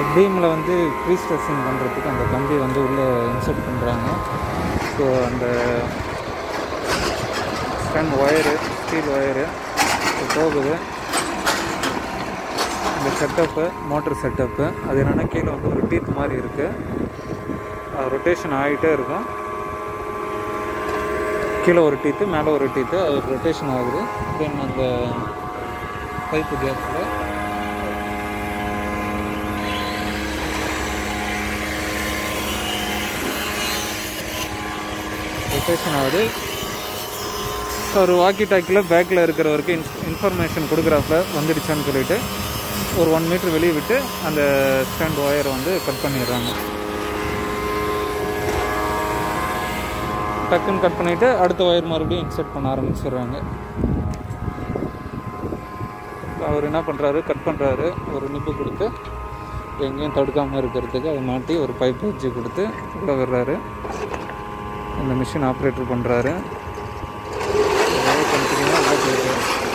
பீமில் வந்து pre stressing பண்ணுறதுக்கு அந்த கம்பி வந்து உள்ளே இன்சர்ட் பண்ணுறாங்க ஸோ அந்த ஸ்டன் ஒயரு ஸ்டீல் ஒயரு போகுது இந்த செட்டப்பு மோட்ரு செட்டப்பு அது என்னென்னா கீழே வந்து ஒரு டீத் மாதிரி இருக்குது ரொட்டேஷன் ஆகிட்டே இருக்கும் கீழே ஒரு டீத்து மேலே ஒரு டீத்து அது ரொட்டேஷன் ஆகுது தென் அந்த பைப்பு கேஸில் ரொட்டேஷன் ஆகுது ஒரு வாக்கி டாக்கில் பேக்கில் இருக்கிறவருக்கு இன்ஸ் இன்ஃபர்மேஷன் கொடுக்குறாப்புல வந்துடுச்சான்னு சொல்லிட்டு ஒரு ஒன் மீட்டர் வெளியே விட்டு அந்த ஸ்டாண்ட் ஒயரை வந்து கட் பண்ணிடுறாங்க டக்குன்னு கட் பண்ணிவிட்டு அடுத்த ஒயர் மறுபடியும் இன்சர்ட் பண்ண ஆரம்பிச்சிடுறாங்க அவர் என்ன பண்ணுறாரு கட் பண்ணுறாரு ஒரு நிப்பு கொடுத்து எங்கேயும் தடுக்காமல் இருக்கிறதுக்கு அதை மாட்டி ஒரு பைப் வச்சு கொடுத்து உள்ளே விடுறாரு இந்த மிஷின் ஆப்ரேட்டர் பண்ணுறாரு கண்டினியூவாக உள்ளே போயிடுறாரு